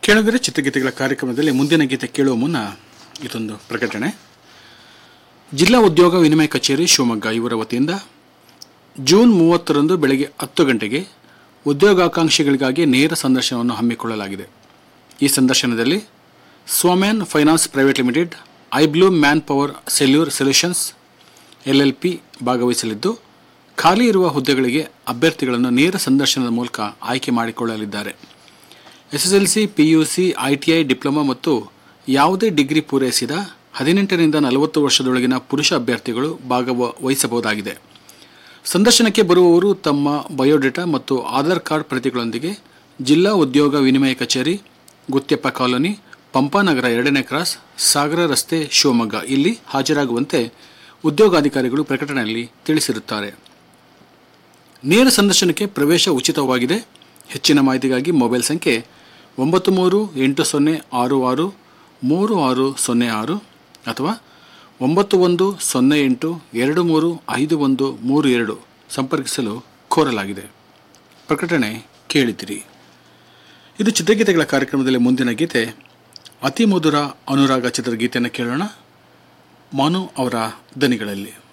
ಕೇಳುಗರೆ ಚಿತ್ರಗೀತೆಗಳ ಕಾರ್ಯಕ್ರಮದಲ್ಲಿ ಮುಂದಿನ ಗೀತೆ ಕೇಳುವ ಮುನ್ನ ಇದೊಂದು ಪ್ರಕಟಣೆ ಜಿಲ್ಲಾ ಉದ್ಯೋಗ ವಿನಿಮಯ ಕಚೇರಿ ಶಿವಮೊಗ್ಗ ಇವರ ವತಿಯಿಂದ ಜೂನ್ ಮೂವತ್ತರಂದು ಬೆಳಗ್ಗೆ ಹತ್ತು ಗಂಟೆಗೆ ಉದ್ಯೋಗಾಕಾಂಕ್ಷಿಗಳಿಗಾಗಿ ನೇರ ಸಂದರ್ಶನವನ್ನು ಹಮ್ಮಿಕೊಳ್ಳಲಾಗಿದೆ ಈ ಸಂದರ್ಶನದಲ್ಲಿ ಸೋಮ್ಯಾನ್ ಫೈನಾನ್ಸ್ ಪ್ರೈವೇಟ್ ಲಿಮಿಟೆಡ್ ಐಬ್ಲೂ ಮ್ಯಾನ್ ಪವರ್ ಸೆಲ್ಯೂರ್ ಸೊಲ್ಯೂಷನ್ಸ್ ಎಲ್ಎಲ್ಪಿ ಭಾಗವಹಿಸಲಿದ್ದು ಖಾಲಿ ಇರುವ ಹುದ್ದೆಗಳಿಗೆ ಅಭ್ಯರ್ಥಿಗಳನ್ನು ನೇರ ಸಂದರ್ಶನದ ಮೂಲಕ ಆಯ್ಕೆ ಮಾಡಿಕೊಳ್ಳಲಿದ್ದಾರೆ ಎಸ್ಎಸ್ಎಲ್ಸಿ ಪಿಯುಸಿ ಐಟಿಐ ಡಿಪ್ಲೊಮಾ ಮತ್ತು ಯಾವುದೇ ಡಿಗ್ರಿ ಪೂರೈಸಿದ ಹದಿನೆಂಟರಿಂದ ನಲವತ್ತು ವರ್ಷದೊಳಗಿನ ಪುರುಷ ಅಭ್ಯರ್ಥಿಗಳು ಭಾಗವಹಿಸಬಹುದಾಗಿದೆ ಸಂದರ್ಶನಕ್ಕೆ ಬರುವವರು ತಮ್ಮ ಬಯೋಡೇಟಾ ಮತ್ತು ಆಧಾರ್ ಕಾರ್ಡ್ ಪ್ರತಿಗಳೊಂದಿಗೆ ಜಿಲ್ಲಾ ಉದ್ಯೋಗ ವಿನಿಮಯ ಕಚೇರಿ ಗುತ್ಯಪ್ಪ ಕಾಲೋನಿ ಪಂಪಾನಗರ ಎರಡನೇ ಕ್ರಾಸ್ ಸಾಗರ ರಸ್ತೆ ಶಿವಮೊಗ್ಗ ಇಲ್ಲಿ ಹಾಜರಾಗುವಂತೆ ಉದ್ಯೋಗಾಧಿಕಾರಿಗಳು ಪ್ರಕಟಣೆಯಲ್ಲಿ ತಿಳಿಸಿರುತ್ತಾರೆ ನೇರ ಸಂದರ್ಶನಕ್ಕೆ ಪ್ರವೇಶ ಉಚಿತವಾಗಿದೆ ಹೆಚ್ಚಿನ ಮಾಹಿತಿಗಾಗಿ ಮೊಬೈಲ್ ಸಂಖ್ಯೆ ಒಂಬತ್ತು ಮೂರು ಎಂಟು ಸೊನ್ನೆ ಆರು ಆರು ಮೂರು ಆರು ಸೊನ್ನೆ ಆರು ಅಥವಾ ಒಂಬತ್ತು ಒಂದು ಸೊನ್ನೆ ಎಂಟು ಎರಡು ಮೂರು ಐದು ಒಂದು ಮೂರು ಎರಡು ಸಂಪರ್ಕಿಸಲು ಕೋರಲಾಗಿದೆ ಪ್ರಕಟಣೆ ಕೇಳಿದಿರಿ ಇದು ಚಿತ್ರಗೀತೆಗಳ ಕಾರ್ಯಕ್ರಮದಲ್ಲಿ ಮುಂದಿನ ಗೀತೆ ಅತಿ ಮಧುರ ಅನುರಾಗ ಚಿತ್ರಗೀತೆಯನ್ನು ಕೇಳೋಣ ಮಾನು ಅವರ ದನಿಗಳಲ್ಲಿ